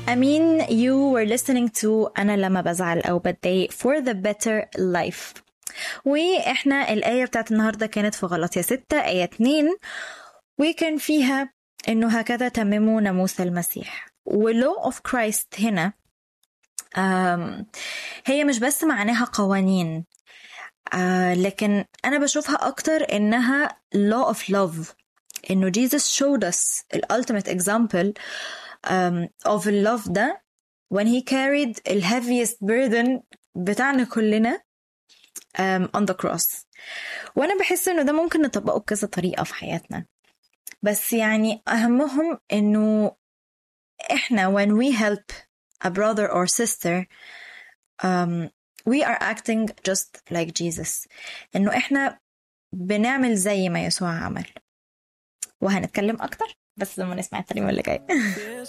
أمين you were listening to أنا لما بزعل أو بتضايق for the better life وإحنا الآية بتاعت النهاردة كانت في غلطية ستة آية اتنين وكان فيها إنه هكذا تمموا ناموس المسيح ولو of Christ هنا um, هي مش بس معناها قوانين uh, لكن أنا بشوفها أكتر إنها law of love إنه Jesus showed us the ultimate example um, of love ده when he carried the heaviest burden بتاعنا كلنا um, on the cross وأنا بحس إنه ده ممكن نطبقه بكذا طريقة في حياتنا بس يعني أهمهم إنه إحنا when we help a brother or sister um, we are acting just like Jesus إنه إحنا بنعمل زي ما يسوع عمل وهنتكلم أكتر بس لما نسمع الترنيمة اللي جاية